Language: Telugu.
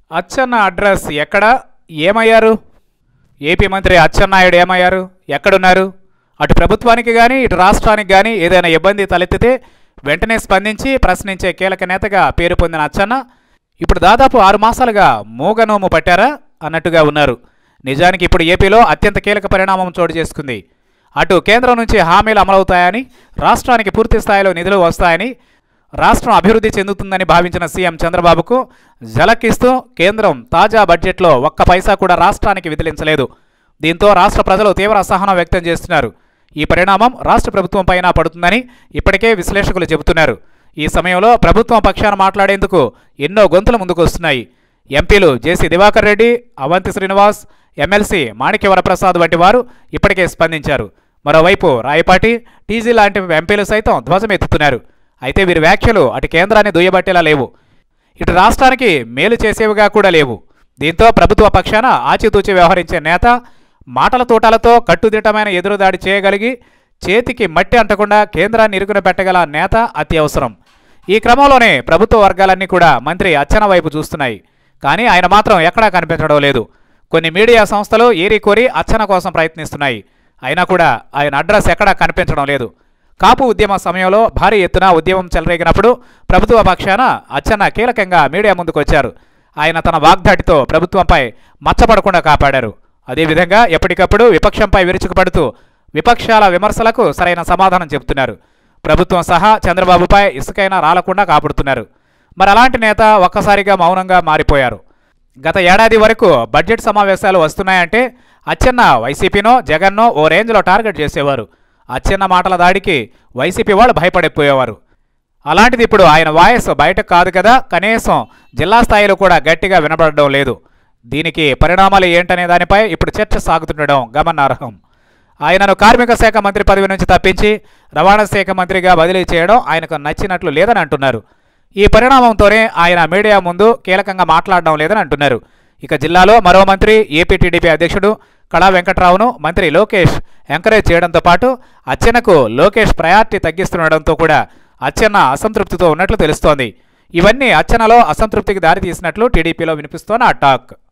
అచ్చెన్న అడ్రస్ ఎక్కడ ఏమయ్యారు ఏపీ మంత్రి అచ్చెన్నాయుడు ఏమయ్యారు ఎక్కడున్నారు అటు ప్రభుత్వానికి కానీ ఇటు రాష్ట్రానికి కానీ ఏదైనా ఇబ్బంది తలెత్తితే వెంటనే స్పందించి ప్రశ్నించే కీలక నేతగా పేరు పొందిన అచ్చెన్న ఇప్పుడు దాదాపు ఆరు మాసాలుగా మూగనోము పట్టారా అన్నట్టుగా ఉన్నారు నిజానికి ఇప్పుడు ఏపీలో అత్యంత కీలక పరిణామం చోటు చేసుకుంది అటు కేంద్రం నుంచి హామీలు అమలవుతాయని రాష్ట్రానికి పూర్తి స్థాయిలో నిధులు వస్తాయని రాష్ట్రం అభివృద్ధి చెందుతుందని భావించిన సీఎం చంద్రబాబుకు జలకిస్తూ కేంద్రం తాజా బడ్జెట్లో ఒక్క పైసా కూడా రాష్ట్రానికి విదిలించలేదు దీంతో రాష్ట్ర ప్రజలు తీవ్ర అసహనం వ్యక్తం చేస్తున్నారు ఈ పరిణామం రాష్ట్ర ప్రభుత్వం పైన పడుతుందని ఇప్పటికే విశ్లేషకులు చెబుతున్నారు ఈ సమయంలో ప్రభుత్వం పక్షాన మాట్లాడేందుకు ఎన్నో గొంతులు ముందుకు వస్తున్నాయి ఎంపీలు జేసీ దివాకర్ రెడ్డి అవంతి శ్రీనివాస్ ఎమ్మెల్సీ మాణిక్య వరప్రసాద్ వంటి వారు ఇప్పటికే స్పందించారు మరోవైపు రాయపాటి టీజీ లాంటి ఎంపీలు సైతం ధ్వజమెత్తుతున్నారు అయితే వీరి వ్యాఖ్యలు అటు కేంద్రాన్ని దుయ్యబట్టేలా లేవు ఇటు రాష్ట్రానికి మేలు చేసేవిగా కూడా లేవు దీంతో ప్రభుత్వ పక్షాన ఆచితూచి వ్యవహరించే నేత మాటల తోటాలతో కట్టుదిట్టమైన ఎదురుదాడి చేయగలిగి చేతికి మట్టి అంటకుండా కేంద్రాన్ని ఇరుకున పెట్టగల నేత అత్యవసరం ఈ క్రమంలోనే ప్రభుత్వ వర్గాలన్నీ కూడా మంత్రి అచ్చన వైపు చూస్తున్నాయి కానీ ఆయన మాత్రం ఎక్కడా కనిపించడం లేదు కొన్ని మీడియా సంస్థలు ఏరి కోరి అచ్చన కోసం ప్రయత్నిస్తున్నాయి అయినా కూడా ఆయన అడ్రస్ ఎక్కడా కనిపించడం లేదు కాపు ఉద్యమ సమయంలో భారీ ఎత్తున ఉద్యమం చెలరేగినప్పుడు ప్రభుత్వ పక్షాన అచ్చన్న కీలకంగా మీడియా ముందుకు వచ్చారు ఆయన తన వాగ్దాటితో ప్రభుత్వంపై మచ్చపడకుండా కాపాడారు అదేవిధంగా ఎప్పటికప్పుడు విపక్షంపై విరుచుకుపడుతూ విపక్షాల విమర్శలకు సరైన సమాధానం చెబుతున్నారు ప్రభుత్వం సహా చంద్రబాబుపై ఇసుకైనా రాలకుండా కాపాడుతున్నారు మరి అలాంటి నేత ఒక్కసారిగా మౌనంగా మారిపోయారు గత ఏడాది వరకు బడ్జెట్ సమావేశాలు వస్తున్నాయంటే అచ్చెన్న వైసీపీనో జగన్నో ఓ రేంజ్లో టార్గెట్ చేసేవారు అచ్చెన్న మాటల దాడికి వైసీపీ వాళ్ళు భయపడిపోయేవారు అలాంటిది ఇప్పుడు ఆయన వాయిస్ బయటకు కాదు కదా కనీసం జిల్లా స్థాయిలో కూడా గట్టిగా వినబడడం లేదు దీనికి పరిణామాలు ఏంటనే దానిపై ఇప్పుడు చర్చ సాగుతుండడం గమనార్హం ఆయనను కార్మిక శాఖ మంత్రి పదవి నుంచి తప్పించి రవాణా శాఖ మంత్రిగా బదిలీ చేయడం ఆయనకు నచ్చినట్లు లేదని అంటున్నారు ఈ పరిణామంతోనే ఆయన మీడియా ముందు కీలకంగా మాట్లాడడం లేదని అంటున్నారు ఇక జిల్లాలో మరో మంత్రి ఏపీ టీడీపీ అధ్యక్షుడు కళా వెంకట్రావును మంత్రి లోకేష్ ఎంకరేజ్ చేయడంతో పాటు అచ్చెన్నకు లోకేష్ ప్రయారిటీ తగ్గిస్తుండడంతో కూడా అచ్చెన్న అసంతృప్తితో ఉన్నట్లు తెలుస్తోంది ఇవన్నీ అచ్చెన్నలో అసంతృప్తికి దారితీసినట్లు టీడీపీలో వినిపిస్తోన్న టాక్